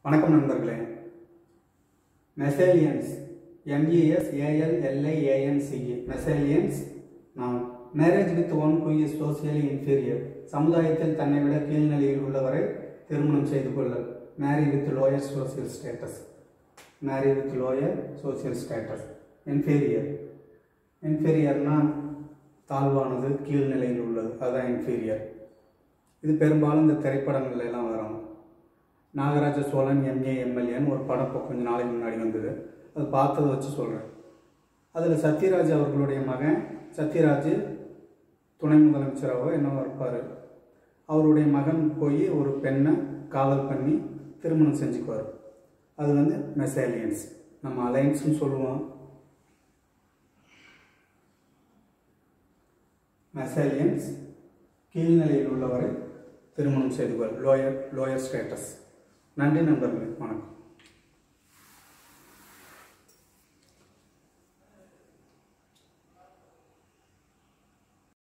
வணக்கம் நண்பர்களே மெசேலியன்ஸ் எம்இஎஸ் ஏஎல்எல்ஐஏஎன்சிஇ மெசேலியன்ஸ் நான் marriage with one who is socially inferior சமுதாயத்தில் தன்னை விட கீழ்நிலையில் உள்ளவரை திருமணம் செய்து கொள்ளல் marry with lower social status marry with lower social status inferior இன்ஃபீரியர்னா தாழ்வானது கீழ்நிலையில் உள்ளது அதுதான் இன்ஃபீரியர் இது பெரும்பாலும் இந்த திரைப்படங்கள்ல எல்லாம் வரும் நாகராஜ சோழன் எம்ஏ எம்எல்ஏன்னு ஒரு படம் இப்போ கொஞ்ச நாளைக்கு முன்னாடி வந்தது அது பார்த்ததை வச்சு சொல்கிறேன் அதில் சத்யராஜ் அவர்களுடைய மகன் சத்யராஜ் துணை முதலமைச்சராகவோ என்னவோ இருப்பார் அவருடைய மகன் போய் ஒரு பெண்ணை காதல் பண்ணி திருமணம் செஞ்சுக்குவார் அது வந்து மெசேலியன்ஸ் நம்ம அலைன்ஸ்னு சொல்லுவோம் மெசேலியன்ஸ் கீழ்நிலையில் உள்ளவரை திருமணம் செய்து கொள் லோயர் லோயர் ஸ்டேட்டஸ் நன்றி நண்பர்களே வணக்கம்